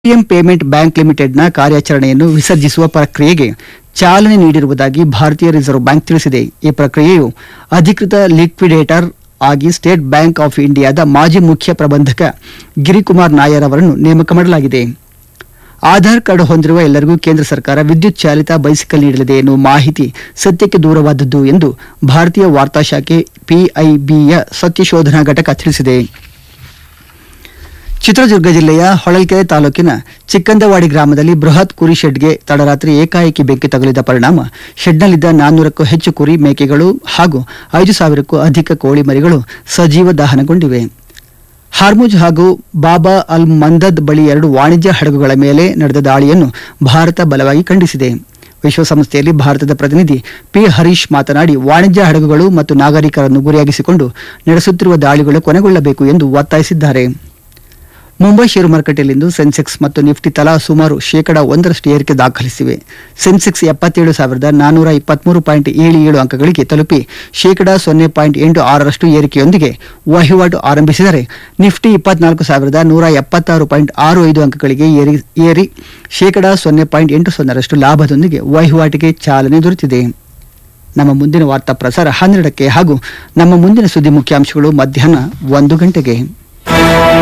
Paytm payment bank ಲಿಮಿಟೆಡ್ನ ಕಾರ್ಯಾಚರಣೆಯನ್ನು ವಿಸರ್ಜಿಸುವ ಪ್ರಕ್ರಿಯೆಗೆ ಚಾಲನೆ ನೀಡಿರುವುದಾಗಿ ಭಾರತೀಯ ರಿಸರ್ವ್ ಬ್ಯಾಂಕ್ ತಿಳಿಸಿದೆ ಈ ಪ್ರಕ್ರಿಯೆಯು ಅಧಿಕೃತ ಲಿಕ್ವಿಡೇಟರ್ ಆಗಿ ಸ್ಟೇಟ್ ಬ್ಯಾಂಕ್ ಆಫ್ ಇಂಡಿಯಾದ ಮಾಜಿ ಮುಖ್ಯ ಪ್ರಬಂಧಕ ಗಿರಿಕುಮಾರ್ ನಾಯರ್ ಅವರನ್ನು ನೇಮಕ ಮಾಡಲಾಗಿದೆ ಆಧಾರ್ ಕಾರ್ಡ್ ಹೊಂದಿರುವ ಎಲ್ಲರಿಗೂ ಕೇಂದ್ರ ಸರ್ಕಾರ ವಿದ್ಯುತ್ ಚಾಲಿತ ಬೈಸಿಕಲ್ ನೀಡಲಿದೆ ಎನ್ನುವ ಮಾಹಿತಿ ಸತ್ಯಕ್ಕೆ ದೂರವಾದದ್ದು ಎಂದು ಭಾರತೀಯ ವಾರ್ತಾ ಶಾಖೆ ಪಿಐಬಿಯ ಸತ್ಯಶೋಧನಾ ಘಟಕ ತಿಳಿಸಿದೆ ಚಿತ್ರದುರ್ಗ ಜಿಲ್ಲೆಯ ಹೊಳಲ್ಕೆರೆ ತಾಲೂಕಿನ ಚಿಕ್ಕಂದವಾಡಿ ಗ್ರಾಮದಲ್ಲಿ ಬೃಹತ್ ಕುರಿ ಶೆಡ್ಗೆ ತಡರಾತ್ರಿ ಏಕಾಏಕಿ ಬೆಂಕಿ ತಗುಲಿದ ಪರಿಣಾಮ ಶೆಡ್ನಲ್ಲಿದ್ದ ನಾನ್ನೂರಕ್ಕೂ ಹೆಚ್ಚು ಕುರಿ ಮೇಕೆಗಳು ಹಾಗೂ ಐದು ಸಾವಿರಕ್ಕೂ ಅಧಿಕ ಕೋಳಿ ಮರಿಗಳು ಸಜೀವ ದಹನಗೊಂಡಿವೆ ಹಾರ್ಮುಜ್ ಹಾಗೂ ಬಾಬಾ ಅಲ್ ಮಂದದ್ ಬಳಿ ಎರಡು ವಾಣಿಜ್ಯ ಹಡಗುಗಳ ಮೇಲೆ ನಡೆದ ದಾಳಿಯನ್ನು ಭಾರತ ಬಲವಾಗಿ ಖಂಡಿಸಿದೆ ವಿಶ್ವಸಂಸ್ಥೆಯಲ್ಲಿ ಭಾರತದ ಪ್ರತಿನಿಧಿ ಪಿ ಹರೀಶ್ ಮಾತನಾಡಿ ವಾಣಿಜ್ಯ ಹಡಗುಗಳು ಮತ್ತು ನಾಗರಿಕರನ್ನು ಗುರಿಯಾಗಿಸಿಕೊಂಡು ನಡೆಸುತ್ತಿರುವ ದಾಳಿಗಳು ಕೊನೆಗೊಳ್ಳಬೇಕು ಎಂದು ಒತ್ತಾಯಿಸಿದ್ದಾರೆ ಮುಂಬೈ ಷೇರು ಮಾರುಕಟ್ಟೆಯಲ್ಲಿಂದು ಸೆನ್ಸೆಕ್ಸ್ ಮತ್ತು ನಿಫ್ಟಿ ತಲಾ ಸುಮಾರು ಶೇಕಡ ಒಂದರಷ್ಟು ಏರಿಕೆ ದಾಖಲಿಸಿವೆ ಸೆನ್ಸೆಕ್ಸ್ ಎಪ್ಪತ್ತೇಳು ಸಾವಿರದ ನಾನ್ನೂರ ಇಪ್ಪತ್ಮೂರು ಪಾಯಿಂಟ್ ಏಳು ಏಳು ಅಂಕಗಳಿಗೆ ತಲುಪಿ ಶೇಕಡ ಸೊನ್ನೆ ಪಾಯಿಂಟ್ ಎಂಟು ಆರರಷ್ಟು ಏರಿಕೆಯೊಂದಿಗೆ ವಹಿವಾಟು ಆರಂಭಿಸಿದರೆ ನಿಫ್ಟಿ ಇಪ್ಪತ್ನಾಲ್ಕು ಸಾವಿರದ ನೂರ ಎಪ್ಪತ್ತಾರು ಪಾಯಿಂಟ್ ಆರು ಐದು ಅಂಕಗಳಿಗೆ ಏರಿ ಏರಿ ಶೇಕಡ ಸೊನ್ನೆ ಪಾಯಿಂಟ್ ಎಂಟು ಸೊನ್ನೆರಷ್ಟು ಲಾಭದೊಂದಿಗೆ ವಹಿವಾಟಿಗೆ ಚಾಲನೆ ದೊರೆತಿದೆ ನಮ್ಮ ಮುಂದಿನ ವಾರ್ತಾ ಪ್ರಸಾರ ಹನ್ನೆರಡಕ್ಕೆ ಹಾಗೂ ನಮ್ಮ ಮುಂದಿನ ಸುದ್ದಿ ಮುಖ್ಯಾಂಶಗಳು ಮಧ್ಯಾಹ್ನ ಒಂದು ಗಂಟೆಗೆ